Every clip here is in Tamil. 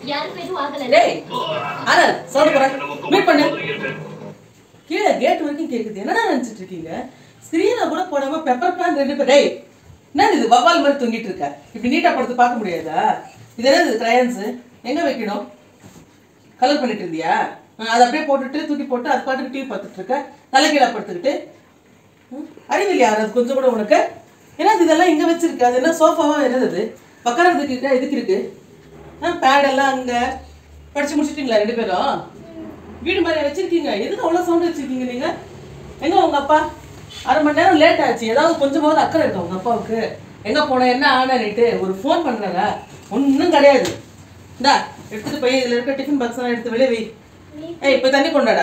யாருக்கும் எதுவும் ஆகல டேய் ஆனந்த் சவுண்ட் போற மீட் பண்ணு கீழே கேட் வரைக்கும் கேக்குது என்னடா நினைச்சிட்டு இருக்கீங்க ஸ்கிரீனை கூட போடாம பெப்பர் பிளான் ரெண்டு பேர் டேய் என்ன இது வவ்வால் மாதிரி தூங்கிட்டு இருக்க இப்படி நீட்டா படுத்து பார்க்க முடியாதா இது என்ன இது கிரையன்ஸ் எங்க வைக்கணும் கலர் பண்ணிட்டு இருந்தியா ஆ, அதை அப்படியே போட்டுட்டு தூக்கி போட்டு அது பாட்டுக்கு டிவி பார்த்துட்டு இருக்க தலைகீழா படுத்துக்கிட்டு ம், அறிவில்லையா அது கொஞ்சம் கூட உனக்கு என்னது இதெல்லாம் இங்க வச்சிருக்கு அது என்ன சோஃபாவா என்னது அது உட்காரதுக்கு இருக்கா எதுக்கு இருக்கு ஆ பேட் எல்லாம் அங்க படிச்சு முடிச்சிட்டீங்களா ரெண்டு பேரும் வீடு மாதிரி வச்சிருக்கீங்க எதுக்கு அவ்வளோ சவுண்ட் வச்சிருக்கீங்க நீங்க எங்க உங்க அப்பா அரை மணி நேரம் லேட் ஆச்சு ஏதாவது கொஞ்சமாவது அக்கறை இருக்கா உங்க அப்பாவுக்கு எங்க போன என்ன ஆனான்னுட்டு ஒரு ஃபோன் பண்றாரா ஒன்றும் கிடையாது இந்தா எடுத்துட்டு போய் இதுல இருக்க டிஃபன் பாக்ஸ் எல்லாம் எடுத்து வெளியே வை ஏய் போய் தண்ணி கொண்டாடா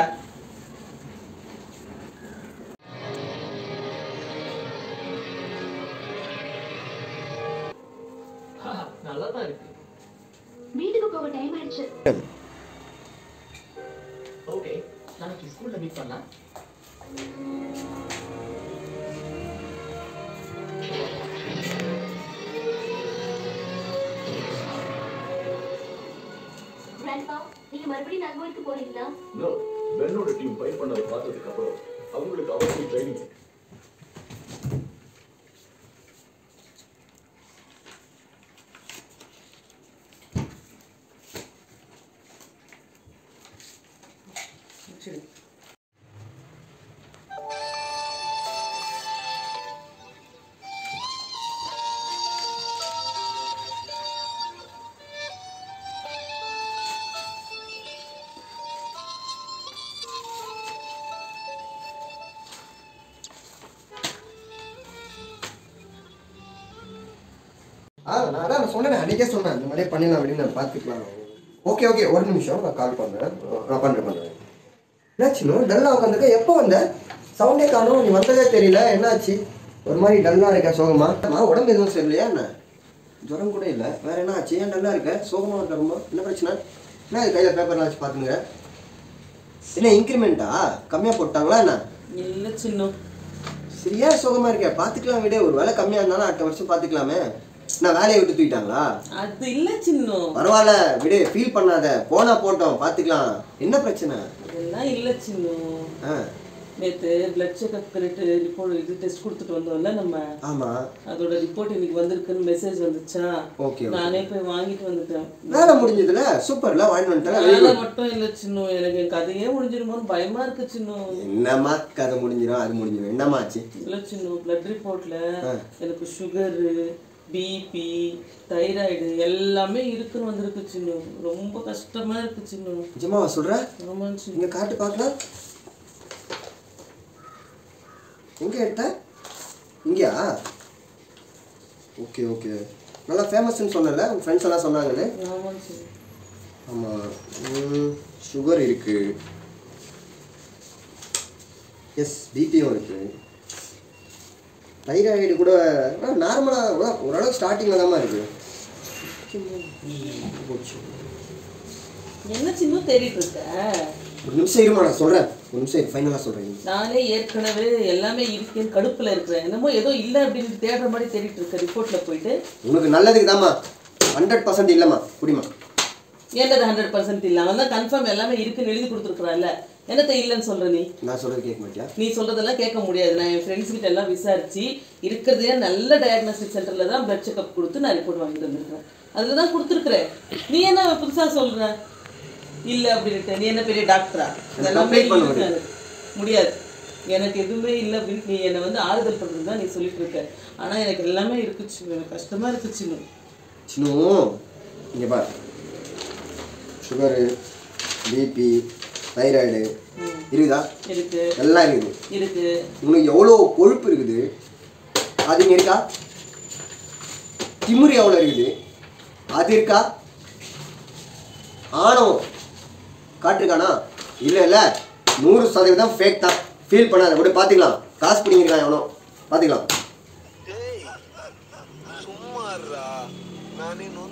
நல்லா தான் இருக்கு வீட்டுக்கு போக டைம் ஆயிடுச்சு ஓகே நாளைக்கு ஸ்கூல்ல மீட் பண்ணலாம் கிராண்ட்பா நீங்க மறுபடியும் நகருக்கு போறீங்களா நோ பென்னோட டீம் ஃபைட் பண்ணதை பார்த்ததுக்கு அப்புறம் அவங்களுக்கு அவசியம் ட்ரைனிங் சரி ஆ நான் அதான் நான் சொன்னேன் அன்றைக்கே சொன்னேன் இந்த மாதிரியே பண்ணிடலாம் அப்படின்னு நான் பார்த்துக்கலாம் ஓகே ஓகே ஒரு நிமிஷம் நான் கால் பண்ணுறேன் நான் பண்ணுறேன் பண்ணுறேன் என்னாச்சுன்னு டல்லாக உட்காந்துருக்க எப்போ வந்த சவுண்டே காணும் நீ வந்ததே தெரியல என்னாச்சு ஒரு மாதிரி டல்லாக இருக்க சோகமா அம்மா உடம்பு எதுவும் சரியில்லையா என்ன ஜுரம் கூட இல்லை வேற என்ன ஆச்சு ஏன் டல்லாக இருக்க சோகமாக இருக்க ரொம்ப என்ன பிரச்சனை என்ன இது கையில் பேப்பர்லாம் வச்சு பார்த்துங்க என்ன இன்க்ரிமெண்ட்டா கம்மியாக போட்டாங்களா என்ன இல்ல சின்ன சரியா சோகமாக இருக்க பார்த்துக்கலாம் விட ஒரு வேலை கம்மியாக இருந்தாலும் அடுத்த வருஷம் பார்த்துக்கலாமே நான் வேலையை விட்டு தூக்கிட்டாங்களா அது இல்ல சின்ன பரவாயில்ல விடு ஃபீல் பண்ணாத போனா போட்டோம் பார்த்துக்கலாம் என்ன பிரச்சனை அதெல்லாம் இல்ல சின்ன ஆ நேத்து பிளட் செக்அப் பண்ணிட்டு ரிப்போர்ட் இது டெஸ்ட் கொடுத்துட்டு வந்தோம்ல நம்ம ஆமாம் அதோட ரிப்போர்ட் இன்னைக்கு வந்திருக்குன்னு மெசேஜ் வந்துச்சா ஓகே நானே போய் வாங்கிட்டு வந்துட்டேன் வேலை முடிஞ்சதுல சூப்பர்ல வாங்கிட்டு வந்துட்டேன் வேலை மட்டும் இல்ல சின்ன எனக்கு என் கதையே முடிஞ்சிருமோன்னு பயமா இருக்கு சின்ன என்னம்மா கதை முடிஞ்சிடும் அது முடிஞ்சிடும் என்னம்மா ஆச்சு இல்ல சின்ன பிளட் ரிப்போர்ட்ல எனக்கு சுகரு பிபி தைராய்டு எல்லாமே இருக்குன்னு வந்திருக்கு சின்ன ரொம்ப கஷ்டமா இருக்கு சின்ன நிஜமாவா சொல்ற ஆமா சின்ன இங்க காட்டு பார்க்கலாம் எங்க எடுத்த இங்கயா ஓகே ஓகே நல்லா ஃபேமஸ்ன்னு சொன்னல உங்க ஃப்ரெண்ட்ஸ் எல்லாம் சொன்னாங்களே ஆமா சின்ன ஆமாம் சுகர் இருக்கு எஸ் பிபியும் இருக்கு தைராய்டு கூட நார்மலாக ஓரளவுக்கு ஸ்டார்டிங்கில் தான் இருக்கு போச்சு. என்ன சின்ன தேடிட்டு இருக்க ஒரு நிமிஷம் இருமா நான் சொல்கிறேன் ஒரு நிமிஷம் ஃபைனலாக சொல்கிறேன் நானே ஏற்கனவே எல்லாமே இருக்கேன்னு கடுப்புல இருக்கிறேன் என்னமோ ஏதோ இல்லை அப்படின்னு தேடுற மாதிரி தேடிட்டு இருக்க ரிப்போர்ட்ல போயிட்டு உனக்கு நல்லதுக்கு தாம்மா ஹண்ட்ரட் பர்சன்ட் இல்லைம்மா குடிமா என்னது ஹண்ட்ரட் பர்சன்ட் இல்லை அவன் தான் கன்ஃபார்ம் எல்லாமே இருக்குன்னு எழுதி கொடுத்துருக்குறான்ல என்னத்த இல்லைன்னு சொல்ற நீ நான் சொல்கிறது கேட்க மாட்டியா நீ சொல்றதெல்லாம் கேட்க முடியாது நான் என் ஃப்ரெண்ட்ஸ் கிட்ட எல்லாம் விசாரிச்சு இருக்கிறதே நல்ல டயக்னோஸ்டிக் சென்டர்ல தான் பிளட் செக்அப் கொடுத்து நான் ரிப்போர்ட் வாங்கிட்டு வந்திருக்கேன் அதில் தான் கொடுத்துருக்குறேன் நீ என்ன புதுசா சொல்ற இல்ல அப்படின்ட்டு நீ என்ன பெரிய டாக்டரா இதெல்லாமே complaint பண்ண இருக்கு எனக்கு. முடியாது எனக்கு எதுவுமே இல்லை அப்படின்னு நீ என்னை வந்து ஆறுதல் பண்றது தான் நீ சொல்லிட்டு இருக்க ஆனா எனக்கு எல்லாமே இருக்குச்சு எனக்கு கஷ்டமா இருக்குச்சு இன்னும். சின்ன இங்கே பார் சுகரு பிபி தைராய்டு இருக்குதா இருக்கு எல்லாம் இருக்குது இருக்கு உனக்கு எவ்வளோ கொழுப்பு இருக்குது அது இங்கே இருக்கா திமிரு எவ்வளோ இருக்குது அது இருக்கா ஆணவம் காட்டிருக்கானா இல்லை இல்லை நூறு சதவீதம் ஃபேக் தான் ஃபீல் பண்ணாத விட பார்த்துக்கலாம் காசு பிடிங்கிருக்கான் எவனோ பார்த்துக்கலாம் ஏய் சும்மாறா நானே நூறு